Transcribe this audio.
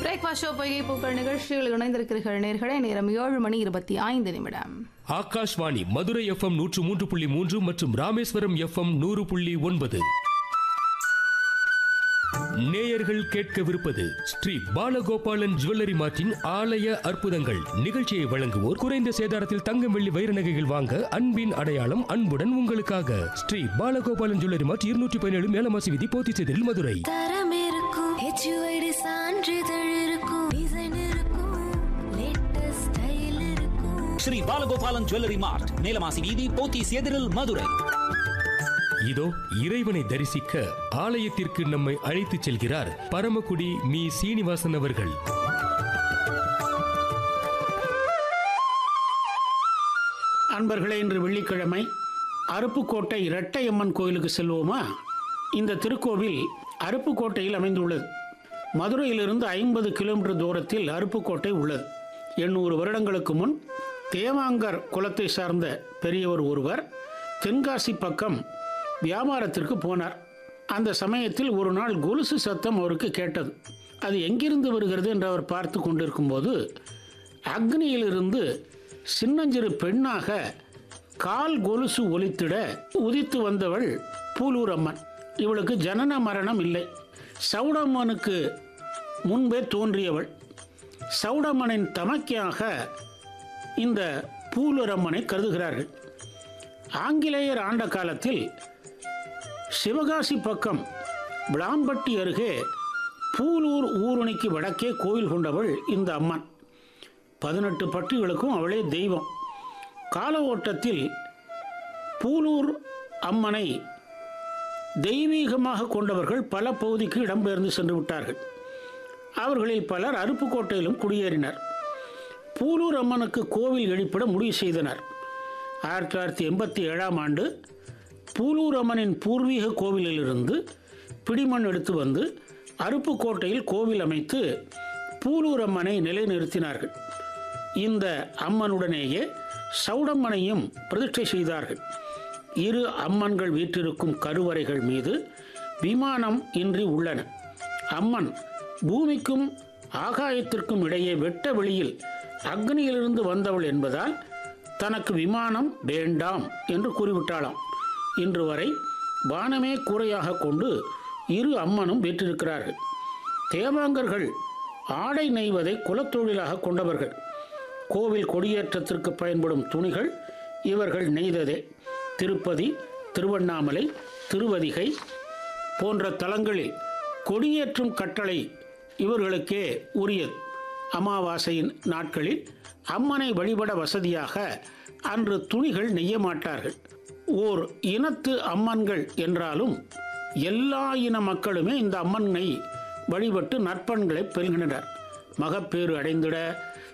breakfast show பொய்கை பூக்கள் நிகழ்ச்சியில் இணைந்திருக்கிறீர்கள் நேர்களை நேரம் ஏழு மணி இருபத்தி ஐந்து நிமிடம் ஆகாஷ்வாணி மதுரை எஃப்எம் நூற்று மூன்று புள்ளி மூன்று மற்றும் ராமேஸ்வரம் எஃப்எம் நூறு புள்ளி ஒன்பது நேயர்கள் கேட்கவிருப்பது ஸ்ரீ பாலகோபாலன் ஜுவல்லரி மார்ட்டின் ஆலய அற்புதங்கள் நிகழ்ச்சியை வழங்குவோர் குறைந்த சேதாரத்தில் தங்கம் வெள்ளி வைர நகைகள் வாங்க அன்பின் அடையாளம் அன்புடன் உங்களுக்காக ஸ்ரீ பாலகோபாலன் ஜுவல்லரி மார்ட் இருநூற்றி பதினேழு மேலமாசி விதி போத்திச்செதில் மதுரை தரம் இருக்கும் ஹெச்யூஐடி சான்றிதழ் இருக்கும் டிசைன் இருக்கும் லேட்டஸ்ட் ஸ்டைல் இருக்கும் ஸ்ரீ பாலகோபாலன் ஜுவல்லரி மார்ட் மேலமாசி வீதி போத்தீஸ் எதிரில் மதுரை இதோ இறைவனை தரிசிக்க ஆலயத்திற்கு நம்மை அழைத்துச் செல்கிறார் பரமக்குடி மீ சீனிவாசன் அவர்கள் அன்பர்களே இன்று வெள்ளிக்கிழமை அருப்புக்கோட்டை இரட்டையம்மன் கோயிலுக்கு செல்வோமா இந்த திருக்கோவில் அருப்புக்கோட்டையில் அமைந்துள்ளது மதுரையிலிருந்து ஐம்பது கிலோமீட்டர் தூரத்தில் அருப்புக்கோட்டை உள்ளது எண்ணூறு வருடங்களுக்கு முன் தேவாங்கர் குலத்தை சார்ந்த பெரியவர் ஒருவர் தென்காசி பக்கம் வியாபாரத்திற்கு போனார் அந்த சமயத்தில் ஒரு நாள் கொலுசு சத்தம் அவருக்கு கேட்டது அது எங்கிருந்து வருகிறது என்று அவர் பார்த்து கொண்டிருக்கும்போது அக்னியிலிருந்து சின்னஞ்சிறு பெண்ணாக கால் கொலுசு ஒலித்திட உதித்து வந்தவள் பூலூர் அம்மன் இவளுக்கு ஜனன மரணம் இல்லை சவுடம்மனுக்கு முன்பே தோன்றியவள் சவுடம்மனின் தமக்கையாக இந்த பூலூர் அம்மனை கருதுகிறார்கள் ஆங்கிலேயர் ஆண்ட காலத்தில் சிவகாசி பக்கம் விளாம்பட்டி அருகே பூலூர் ஊருணிக்கு வடக்கே கோயில் கொண்டவள் இந்த அம்மன் பதினெட்டு பட்டிகளுக்கும் அவளே தெய்வம் கால ஓட்டத்தில் பூலூர் அம்மனை தெய்வீகமாக கொண்டவர்கள் பல பகுதிக்கு இடம்பெயர்ந்து சென்று விட்டார்கள் அவர்களில் பலர் அருப்புக்கோட்டையிலும் குடியேறினர் பூலூர் அம்மனுக்கு கோவில் எழுப்பிட முடிவு செய்தனர் ஆயிரத்தி தொள்ளாயிரத்தி எண்பத்தி ஏழாம் ஆண்டு பூலூர் அம்மனின் பூர்வீக கோவிலிலிருந்து பிடிமண் எடுத்து வந்து அருப்புக்கோட்டையில் கோவில் அமைத்து பூலூர் அம்மனை நிலைநிறுத்தினார்கள் இந்த அம்மனுடனேயே சவுடம்மனையும் பிரதிஷ்டை செய்தார்கள் இரு அம்மன்கள் வீற்றிருக்கும் கருவறைகள் மீது விமானம் இன்றி உள்ளன அம்மன் பூமிக்கும் ஆகாயத்திற்கும் இடையே வெட்ட வெளியில் அக்னியிலிருந்து வந்தவள் என்பதால் தனக்கு விமானம் வேண்டாம் என்று கூறிவிட்டாளாம் இன்று வரை வானமே கூரையாக கொண்டு இரு அம்மனும் வீற்றிருக்கிறார்கள் தேவாங்கர்கள் ஆடை நெய்வதை குலத்தொழிலாக கொண்டவர்கள் கோவில் கொடியேற்றத்திற்கு பயன்படும் துணிகள் இவர்கள் நெய்ததே திருப்பதி திருவண்ணாமலை திருவதிகை போன்ற தலங்களில் கொடியேற்றும் கட்டளை இவர்களுக்கே உரியது அமாவாசையின் நாட்களில் அம்மனை வழிபட வசதியாக அன்று துணிகள் நெய்ய மாட்டார்கள் ஓர் இனத்து அம்மன்கள் என்றாலும் எல்லா இன மக்களுமே இந்த அம்மனை வழிபட்டு நற்பண்களை பெறுகின்றனர் மகப்பேறு அடைந்திட